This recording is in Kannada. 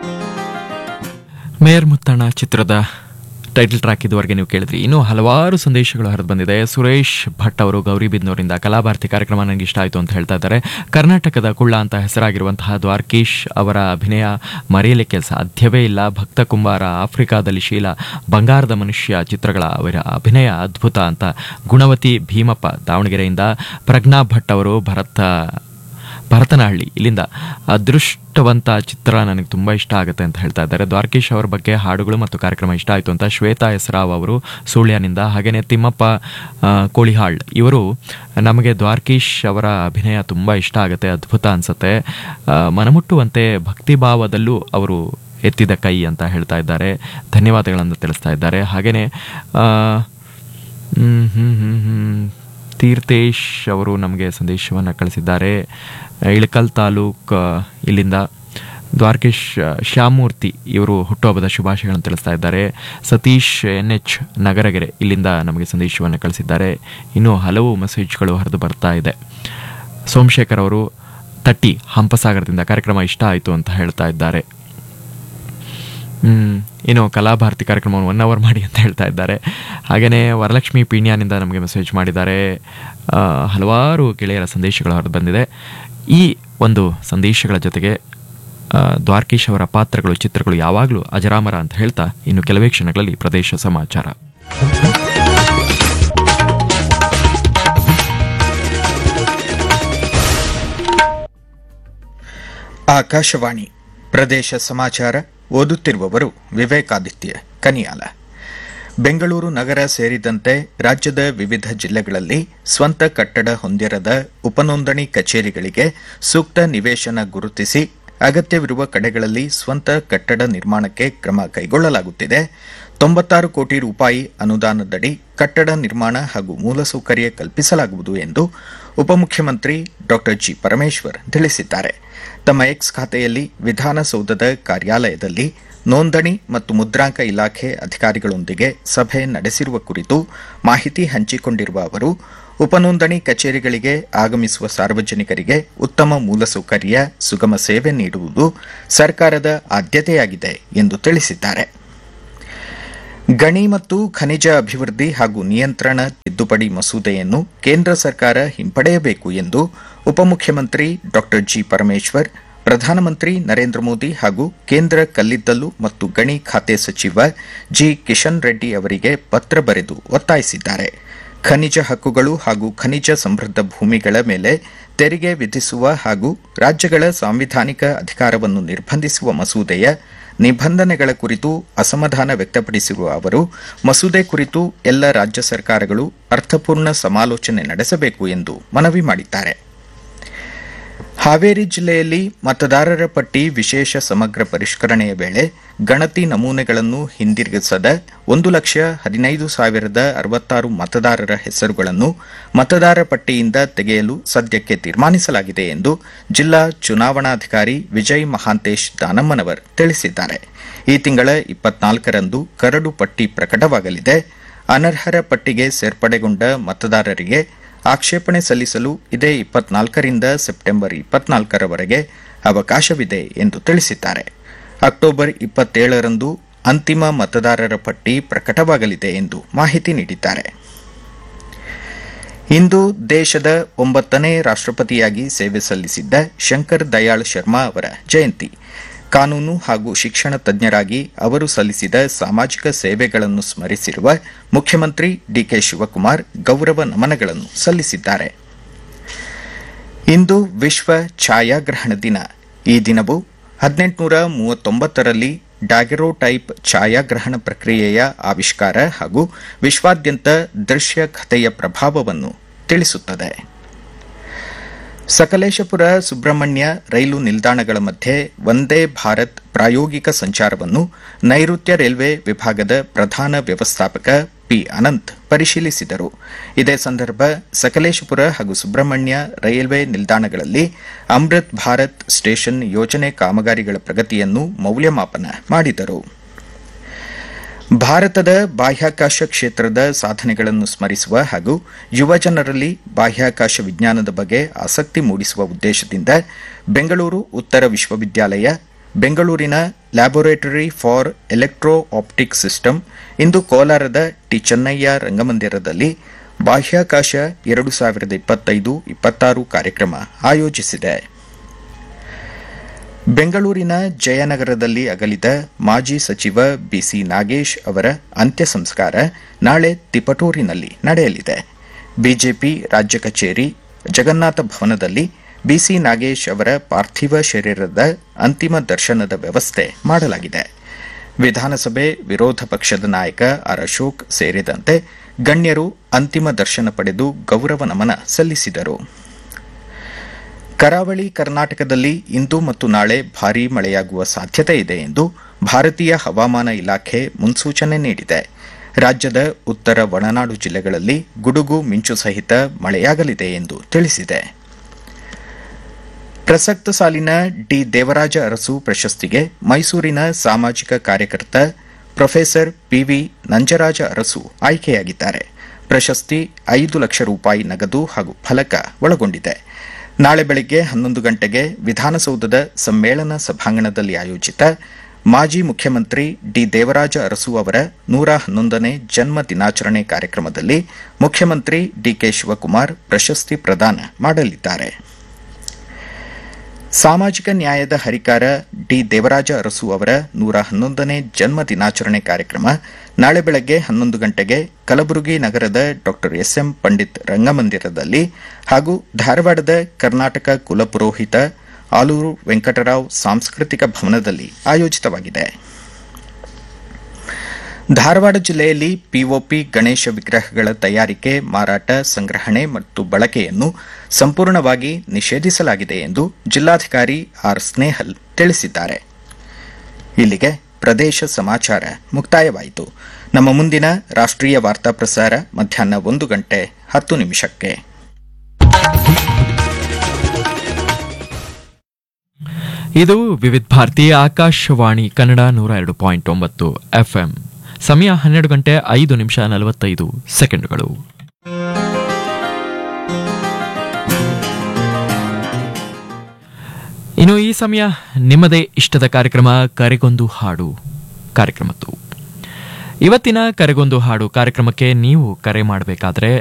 ಮೇಯರ್ ಮುತ್ತಣ್ಣ ಚಿತ್ರದ ಟೈಟಲ್ ಟ್ರ್ಯಾಕ್ ಇದುವರೆಗೆ ನೀವು ಕೇಳಿದ್ರಿ ಇನ್ನೂ ಹಲವಾರು ಸಂದೇಶಗಳು ಹರಿದು ಬಂದಿದೆ ಸುರೇಶ್ ಭಟ್ ಅವರು ಗೌರಿಬಿದ್ನೂರಿಂದ ಕಲಾಭಾರತಿ ಕಾರ್ಯಕ್ರಮ ನನಗೆ ಇಷ್ಟ ಆಯಿತು ಅಂತ ಹೇಳ್ತಾ ಇದ್ದಾರೆ ಕರ್ನಾಟಕದ ಕುಳ್ಳ ಅಂತ ಹೆಸರಾಗಿರುವಂತಹ ದ್ವಾರ್ಕೀಶ್ ಅವರ ಅಭಿನಯ ಮರೆಯಲಿಕ್ಕೆ ಸಾಧ್ಯವೇ ಇಲ್ಲ ಭಕ್ತ ಕುಂಬಾರ ಆಫ್ರಿಕಾದಲ್ಲಿ ಶೀಲ ಬಂಗಾರದ ಮನುಷ್ಯ ಚಿತ್ರಗಳ ಅವರ ಅಭಿನಯ ಅದ್ಭುತ ಅಂತ ಗುಣವತಿ ಭೀಮಪ್ಪ ದಾವಣಗೆರೆಯಿಂದ ಪ್ರಜ್ಞಾ ಭಟ್ ಅವರು ಭರತ ಭರತನಹಳ್ಳಿ ಇಲ್ಲಿಂದ ಅದೃಷ್ಟವಂತ ಚಿತ್ರ ನನಗೆ ತುಂಬ ಇಷ್ಟ ಆಗುತ್ತೆ ಅಂತ ಹೇಳ್ತಾ ಇದ್ದಾರೆ ದ್ವಾರಕೀಶ್ ಅವರ ಬಗ್ಗೆ ಹಾಡುಗಳು ಮತ್ತು ಕಾರ್ಯಕ್ರಮ ಇಷ್ಟ ಆಯಿತು ಅಂತ ಶ್ವೇತಾ ಎಸ್ ರಾವ್ ಅವರು ಸುಳ್ಯನಿಂದ ಹಾಗೆಯೇ ತಿಮ್ಮಪ್ಪ ಆ, ಕೋಳಿಹಾಳ್ ಇವರು ನಮಗೆ ದ್ವಾರಕೀಶ್ ಅವರ ಅಭಿನಯ ತುಂಬ ಇಷ್ಟ ಆಗುತ್ತೆ ಅದ್ಭುತ ಅನಿಸುತ್ತೆ ಮನಮುಟ್ಟುವಂತೆ ಭಕ್ತಿಭಾವದಲ್ಲೂ ಅವರು ಎತ್ತಿದ ಕೈ ಅಂತ ಹೇಳ್ತಾ ಇದ್ದಾರೆ ಧನ್ಯವಾದಗಳನ್ನು ತಿಳಿಸ್ತಾ ಇದ್ದಾರೆ ಹಾಗೆಯೇ ಹ್ಮ್ ಹ್ಮ್ ಹ್ಮ್ ಹ್ಮ್ ತೀರ್ಥೇಶ್ ಅವರು ನಮಗೆ ಸಂದೇಶವನ್ನು ಕಳಿಸಿದ್ದಾರೆ ಇಳಕಲ್ ತಾಲೂಕ್ ಆ, ಇಲ್ಲಿಂದ ದ್ವಾರಕೇಶ್ ಆ, ಶ್ಯಾಮೂರ್ತಿ ಇವರು ಹುಟ್ಟುಹಬ್ಬದ ಶುಭಾಶಯಗಳನ್ನು ತಿಳಿಸ್ತಾ ಇದ್ದಾರೆ ಸತೀಶ್ ಎನ್ ಎಚ್ ನಗರಗೆರೆ ಇಲ್ಲಿಂದ ನಮಗೆ ಸಂದೇಶವನ್ನು ಕಳಿಸಿದ್ದಾರೆ ಇನ್ನೂ ಹಲವು ಮೆಸೇಜ್ಗಳು ಹರಿದು ಬರ್ತಾ ಇದೆ ಸೋಮಶೇಖರ್ ಅವರು ತಟ್ಟಿ ಹಂಪಸಾಗರದಿಂದ ಕಾರ್ಯಕ್ರಮ ಇಷ್ಟ ಆಯಿತು ಅಂತ ಹೇಳ್ತಾ ಇದ್ದಾರೆ ಹ್ಮ್, ಇನ್ನು ಕಲಾಭಾರತಿ ಕಾರ್ಯಕ್ರಮವನ್ನು ಒನ್ ಅವರ್ ಮಾಡಿ ಅಂತ ಹೇಳ್ತಾ ಇದ್ದಾರೆ ಹಾಗೆಯೇ ವರಲಕ್ಷ್ಮಿ ಪೀಣ್ಯಾನಿಂದ ನಮಗೆ ಮೆಸೇಜ್ ಮಾಡಿದ್ದಾರೆ ಆ, ಹಲವಾರು ಗೆಳೆಯರ ಸಂದೇಶಗಳು ಹೊರದು ಬಂದಿದೆ ಈ ಒಂದು ಸಂದೇಶಗಳ ಜೊತೆಗೆ ಆ, ದ್ವಾರಕೀಶ್ ಅವರ ಪಾತ್ರಗಳು ಚಿತ್ರಗಳು ಯಾವಾಗಲೂ ಅಜರಾಮರ ಅಂತ ಹೇಳ್ತಾ ಇನ್ನು ಕೆಲವೇ ಕ್ಷಣಗಳಲ್ಲಿ ಪ್ರದೇಶ ಸಮಾಚಾರ ಆಕಾಶವಾಣಿ ಪ್ರದೇಶ ಸಮಾಚಾರ ಓದುತ್ತಿರುವವರು ವಿವೇಕಾದಿತ್ಯ ಕನಿಯಾಲ ಬೆಂಗಳೂರು ನಗರ ಸೇರಿದಂತೆ ರಾಜ್ಯದ ವಿವಿಧ ಜಿಲ್ಲೆಗಳಲ್ಲಿ ಸ್ವಂತ ಕಟ್ಟಡ ಹೊಂದಿರದ ಉಪನೋಂದಣಿ ಕಚೇರಿಗಳಿಗೆ ಸೂಕ್ತ ನಿವೇಶನ ಗುರುತಿಸಿ ಅಗತ್ಯವಿರುವ ಕಡೆಗಳಲ್ಲಿ ಸ್ವಂತ ಕಟ್ಟಡ ನಿರ್ಮಾಣಕ್ಕೆ ಕ್ರಮ ಕೈಗೊಳ್ಳಲಾಗುತ್ತಿದೆ ತೊಂಬತ್ತಾರು ಕೋಟಿ ರೂಪಾಯಿ ಅನುದಾನದಡಿ ಕಟ್ಟಡ ನಿರ್ಮಾಣ ಹಾಗೂ ಮೂಲಸೌಕರ್ಯ ಕಲ್ಪಿಸಲಾಗುವುದು ಎಂದು ಉಪಮುಖ್ಯಮಂತ್ರಿ ಡಾ ಜಿ ಪರಮೇಶ್ವರ್ ತಿಳಿಸಿದ್ದಾರೆ ತಮ್ಮ ಎಕ್ಸ್ ಖಾತೆಯಲ್ಲಿ ವಿಧಾನಸೌಧದ ಕಾರ್ಯಾಲಯದಲ್ಲಿ ನೋಂದಣಿ ಮತ್ತು ಮುದ್ರಾಂಕ ಇಲಾಖೆ ಅಧಿಕಾರಿಗಳೊಂದಿಗೆ ಸಭೆ ನಡೆಸಿರುವ ಕುರಿತು ಮಾಹಿತಿ ಹಂಚಿಕೊಂಡಿರುವ ಅವರು ಉಪನೋಂದಣಿ ಕಚೇರಿಗಳಿಗೆ ಆಗಮಿಸುವ ಸಾರ್ವಜನಿಕರಿಗೆ ಉತ್ತಮ ಮೂಲಸೌಕರ್ಯ ಸುಗಮ ಸೇವೆ ನೀಡುವುದು ಸರ್ಕಾರದ ಆದ್ಯತೆಯಾಗಿದೆ ಎಂದು ತಿಳಿಸಿದ್ದಾರೆ ಗಣಿ ಮತ್ತು ಖನಿಜ ಅಭಿವೃದ್ಧಿ ಹಾಗೂ ನಿಯಂತ್ರಣ ತಿದ್ದುಪಡಿ ಮಸೂದೆಯನ್ನು ಕೇಂದ್ರ ಸರ್ಕಾರ ಹಿಂಪಡೆಯಬೇಕು ಎಂದು ಉಪಮುಖ್ಯಮಂತ್ರಿ ಡಾ ಜಿ ಪರಮೇಶ್ವರ್ ಪ್ರಧಾನಮಂತ್ರಿ ನರೇಂದ್ರ ಮೋದಿ ಹಾಗೂ ಕೇಂದ್ರ ಕಲ್ಲಿದ್ದಲು ಮತ್ತು ಗಣಿ ಖಾತೆ ಸಚಿವ ಜಿ ಕಿಶನ್ ರೆಡ್ಡಿ ಅವರಿಗೆ ಪತ್ರ ಬರೆದು ಒತ್ತಾಯಿಸಿದ್ದಾರೆ ಖನಿಜ ಹಕ್ಕುಗಳು ಹಾಗೂ ಖನಿಜ ಸಮೃದ್ಧ ಭೂಮಿಗಳ ಮೇಲೆ ತೆರಿಗೆ ವಿಧಿಸುವ ಹಾಗೂ ರಾಜ್ಯಗಳ ಸಾಂವಿಧಾನಿಕ ಅಧಿಕಾರವನ್ನು ನಿರ್ಬಂಧಿಸುವ ಮಸೂದೆಯ ನಿಬಂಧನೆಗಳ ಕುರಿತು ಅಸಮಾಧಾನ ವ್ಯಕ್ತಪಡಿಸಿರುವ ಅವರು ಮಸೂದೆ ಕುರಿತು ಎಲ್ಲ ರಾಜ್ಯ ಸರ್ಕಾರಗಳು ಅರ್ಥಪೂರ್ಣ ಸಮಾಲೋಚನೆ ನಡೆಸಬೇಕು ಎಂದು ಮನವಿ ಮಾಡಿದ್ದಾರೆ ಹಾವೇರಿ ಜಿಲ್ಲೆಯಲ್ಲಿ ಮತದಾರರ ಪಟ್ಟಿ ವಿಶೇಷ ಸಮಗ್ರ ಪರಿಷ್ಕರಣೆಯ ವೇಳೆ ಗಣತಿ ನಮೂನೆಗಳನ್ನು ಹಿಂದಿರುಗಿಸದ ಒಂದು ಲಕ್ಷ ಹದಿನೈದು ಸಾವಿರದ ಅರವತ್ತಾರು ಮತದಾರರ ಹೆಸರುಗಳನ್ನು ಮತದಾರ ಪಟ್ಟಿಯಿಂದ ತೆಗೆಯಲು ಸದ್ಯಕ್ಕೆ ತೀರ್ಮಾನಿಸಲಾಗಿದೆ ಎಂದು ಜಿಲ್ಲಾ ಚುನಾವಣಾಧಿಕಾರಿ ವಿಜಯ್ ಮಹಾಂತೇಶ್ ದಾನಮ್ಮನವರ್ ತಿಳಿಸಿದ್ದಾರೆ ಈ ತಿಂಗಳ ಇಪ್ಪತ್ನಾಲ್ಕರಂದು ಕರಡು ಪಟ್ಟಿ ಪ್ರಕಟವಾಗಲಿದೆ ಅನರ್ಹರ ಪಟ್ಟಿಗೆ ಸೇರ್ಪಡೆಗೊಂಡ ಮತದಾರರಿಗೆ ಆಕ್ಷೇಪಣೆ ಸಲ್ಲಿಸಲು ಇದೇ ಇಪ್ಪತ್ನಾಲ್ಕರಿಂದ ಸೆಪ್ಟೆಂಬರ್ ಇಪ್ಪತ್ನಾಲ್ಕರವರೆಗೆ ಅವಕಾಶವಿದೆ ಎಂದು ತಿಳಿಸಿದ್ದಾರೆ ಅಕ್ಟೋಬರ್ ಇಪ್ಪತ್ತೇಳರಂದು ಅಂತಿಮ ಮತದಾರರ ಪಟ್ಟಿ ಪ್ರಕಟವಾಗಲಿದೆ ಎಂದು ಮಾಹಿತಿ ನೀಡಿದ್ದಾರೆ ಇಂದು ದೇಶದ ಒಂಬತ್ತನೇ ರಾಷ್ಟ್ರಪತಿಯಾಗಿ ಸೇವೆ ಸಲ್ಲಿಸಿದ್ದ ಶಂಕರ್ ದಯಾಳ್ ಶರ್ಮಾ ಅವರ ಜಯಂತಿ ಕಾನೂನು ಹಾಗೂ ಶಿಕ್ಷಣ ತಜ್ಞರಾಗಿ ಅವರು ಸಲ್ಲಿಸಿದ ಸಾಮಾಜಿಕ ಸೇವೆಗಳನ್ನು ಸ್ಮರಿಸಿರುವ ಮುಖ್ಯಮಂತ್ರಿ ಡಿಕೆ ಶಿವಕುಮಾರ್ ಗೌರವ ನಮನಗಳನ್ನು ಸಲ್ಲಿಸಿದ್ದಾರೆ ಇಂದು ವಿಶ್ವ ಛಾಯಾಗ್ರಹಣ ದಿನ ಈ ದಿನವು ಹದಿನೆಂಟುನೂರ ಮೂವತ್ತೊಂಬತ್ತರಲ್ಲಿ ಡಾಗೆರೋಟೈಪ್ ಛಾಯಾಗ್ರಹಣ ಪ್ರಕ್ರಿಯೆಯ ಆವಿಷ್ಕಾರ ಹಾಗೂ ವಿಶ್ವಾದ್ಯಂತ ದೃಶ್ಯ ಕಥೆಯ ಪ್ರಭಾವವನ್ನು ತಿಳಿಸುತ್ತದೆ ಸಕಲೇಶಪುರ ಸುಬ್ರಹ್ಮಣ್ಯ ರೈಲು ನಿಲ್ದಾಣಗಳ ಮಧ್ಯೆ ವಂದೇ ಭಾರತ್ ಪ್ರಾಯೋಗಿಕ ಸಂಚಾರವನ್ನು ನೈಋತ್ಯ ರೈಲ್ವೆ ವಿಭಾಗದ ಪ್ರಧಾನ ವ್ಯವಸ್ಥಾಪಕ ಪಿ ಅನಂತ್ ಪರಿಶೀಲಿಸಿದರು ಇದೇ ಸಂದರ್ಭ ಸಕಲೇಶಪುರ ಹಾಗೂ ಸುಬ್ರಹ್ಮಣ್ಯ ರೈಲ್ವೆ ನಿಲ್ದಾಣಗಳಲ್ಲಿ ಅಮೃತ್ ಭಾರತ್ ಸ್ಟೇಷನ್ ಯೋಜನೆ ಕಾಮಗಾರಿಗಳ ಪ್ರಗತಿಯನ್ನು ಮೌಲ್ಯಮಾಪನ ಮಾಡಿದರು ಭಾರತದ ಬಾಹ್ಯಾಕಾಶ ಕ್ಷೇತ್ರದ ಸಾಧನೆಗಳನ್ನು ಸ್ಮರಿಸುವ ಹಾಗೂ ಯುವಜನರಲ್ಲಿ ಬಾಹ್ಯಾಕಾಶ ವಿಜ್ಞಾನದ ಬಗ್ಗೆ ಆಸಕ್ತಿ ಮೂಡಿಸುವ ಉದ್ದೇಶದಿಂದ ಬೆಂಗಳೂರು ಉತ್ತರ ವಿಶ್ವವಿದ್ಯಾಲಯ ಬೆಂಗಳೂರಿನ laboratory for electro optic system ಇಂದು ಕೋಲಾರದ ಟಿ ಚೆನ್ನಯ್ಯ ರಂಗಮಂದಿರದಲ್ಲಿ ಬಾಹ್ಯಾಕಾಶ ಎರಡು ಸಾವಿರದ ಇಪ್ಪತ್ತೈದು ಇಪ್ಪತ್ತಾರು ಕಾರ್ಯಕ್ರಮ ಆಯೋಜಿಸಿದೆ ಬೆಂಗಳೂರಿನ ಜಯನಗರದಲ್ಲಿ ಅಗಲಿದ ಮಾಜಿ ಸಚಿವ ಬಿಸಿ ನಾಗೇಶ್ ಅವರ ಅಂತ್ಯ ಸಂಸ್ಕಾರ ನಾಳೆ ತಿಪಟೂರಿನಲ್ಲಿ ನಡೆಯಲಿದೆ ಬಿಜೆಪಿ ರಾಜ್ಯ ಕಚೇರಿ ಜಗನ್ನಾಥ ಭವನದಲ್ಲಿ ಬಿಸಿ ನಾಗೇಶ್ ಅವರ ಪಾರ್ಥಿವ ಶರೀರದ ಅಂತಿಮ ದರ್ಶನದ ವ್ಯವಸ್ಥೆ ಮಾಡಲಾಗಿದೆ ವಿಧಾನಸಭೆ ವಿರೋಧ ಪಕ್ಷದ ನಾಯಕ ಆರ್ ಅಶೋಕ್ ಸೇರಿದಂತೆ ಗಣ್ಯರು ಅಂತಿಮ ದರ್ಶನ ಪಡೆದು ಗೌರವ ನಮನ ಸಲ್ಲಿಸಿದರು ಕರಾವಳಿ ಕರ್ನಾಟಕದಲ್ಲಿ ಇಂದು ಮತ್ತು ನಾಳೆ ಭಾರೀ ಮಳೆಯಾಗುವ ಸಾಧ್ಯತೆ ಇದೆ ಎಂದು ಭಾರತೀಯ ಹವಾಮಾನ ಇಲಾಖೆ ಮುನ್ಸೂಚನೆ ನೀಡಿದೆ ರಾಜ್ಯದ ಉತ್ತರ ಒಳನಾಡು ಜಿಲ್ಲೆಗಳಲ್ಲಿ ಗುಡುಗು ಮಿಂಚು ಸಹಿತ ಮಳೆಯಾಗಲಿದೆ ಎಂದು ತಿಳಿಸಿದೆ ಪ್ರಸಕ್ತ ಸಾಲಿನ ಡಿ ದೇವರಾಜ ಅರಸು ಪ್ರಶಸ್ತಿಗೆ ಮೈಸೂರಿನ ಸಾಮಾಜಿಕ ಕಾರ್ಯಕರ್ತ ಪ್ರೊಫೆಸರ್ ಪಿವಿ ನಂಜರಾಜ ಅರಸು ಆಯ್ಕೆಯಾಗಿದ್ದಾರೆ ಪ್ರಶಸ್ತಿ ಐದು ಲಕ್ಷ ರೂಪಾಯಿ ನಗದು ಹಾಗೂ ಫಲಕ ಒಳಗೊಂಡಿದೆ ನಾಳೆ ಬೆಳಗ್ಗೆ ಹನ್ನೊಂದು ಗಂಟೆಗೆ ವಿಧಾನಸೌಧದ ಸಮ್ಮೇಳನ ಸಭಾಂಗಣದಲ್ಲಿ ಆಯೋಜಿತ ಮಾಜಿ ಮುಖ್ಯಮಂತ್ರಿ ಡಿ ದೇವರಾಜ ಅರಸು ಅವರ ನೂರ ಹನ್ನೊಂದನೇ ಜನ್ಮ ದಿನಾಚರಣೆ ಕಾರ್ಯಕ್ರಮದಲ್ಲಿ ಮುಖ್ಯಮಂತ್ರಿ ಡಿಕೆ ಶಿವಕುಮಾರ್ ಪ್ರಶಸ್ತಿ ಪ್ರದಾನ ಮಾಡಲಿದ್ದಾರೆ ಸಾಮಾಜಿಕ ನ್ಯಾಯದ ಹರಿಕಾರ ಡಿ ದೇವರಾಜ ಅರಸು ಅವರ ನೂರ ಹನ್ನೊಂದನೇ ಜನ್ಮ ದಿನಾಚರಣೆ ಕಾರ್ಯಕ್ರಮ ನಾಳೆ ಬೆಳಗ್ಗೆ ಹನ್ನೊಂದು ಗಂಟೆಗೆ ಕಲಬುರಗಿ ನಗರದ ಡಾ ಎಸ್ಎಂ ಪಂಡಿತ್ ರಂಗಮಂದಿರದಲ್ಲಿ ಹಾಗೂ ಧಾರವಾಡದ ಕರ್ನಾಟಕ ಕುಲಪುರೋಹಿತ ಆಲೂರು ವೆಂಕಟರಾವ್ ಸಾಂಸ್ಕೃತಿಕ ಭವನದಲ್ಲಿ ಆಯೋಜಿತವಾಗಿದೆ ಧಾರವಾಡ ಜಿಲ್ಲೆಯಲ್ಲಿ ಪಿಒಪಿ ಗಣೇಶ ವಿಗ್ರಹಗಳ ತಯಾರಿಕೆ ಮಾರಾಟ ಸಂಗ್ರಹಣೆ ಮತ್ತು ಬಳಕೆಯನ್ನು ಸಂಪೂರ್ಣವಾಗಿ ನಿಷೇಧಿಸಲಾಗಿದೆ ಎಂದು ಜಿಲ್ಲಾಧಿಕಾರಿ ಆರ್ ಸ್ನೇಹಲ್ ತಿಳಿಸಿದ್ದಾರೆ ಇಲ್ಲಿಗೆ ಪ್ರದೇಶ ಸಮಾಚಾರ ಮುಕ್ತಾಯವಾಯಿತು ನಮ್ಮ ಮುಂದಿನ ರಾಷ್ಟ್ರೀಯ ವಾರ್ತಾ ಪ್ರಸಾರ ಮಧ್ಯಾಹ್ನ ಒಂದು ಗಂಟೆ ಹತ್ತು ನಿಮಿಷಕ್ಕೆ ಇದು ವಿವಿಧ ಭಾರತಿ ಆಕಾಶವಾಣಿ ಕನ್ನಡ ನೂರ ಎರಡು ಪಾಯಿಂಟ್ ಒಂಬತ್ತು ಎಫ್ಎಂ ಸಮಯ ಹನ್ನೆರಡು ಗಂಟೆ ಐದು ನಿಮಿಷ ನಲವತ್ತೈದು ಸೆಕೆಂಡ್ಗಳು ಇನ್ನು ಈ ಸಮಯ ನಿಮ್ಮದೇ ಇಷ್ಟದ ಕಾರ್ಯಕ್ರಮ ಕರೆಗೊಂದು ಹಾಡು ಕಾರ್ಯಕ್ರಮದ್ದು ಇವತ್ತಿನ ಕರೆಗೊಂದು ಹಾಡು ಕಾರ್ಯಕ್ರಮಕ್ಕೆ ನೀವು ಕರೆ ಮಾಡಬೇಕಾದ್ರೆ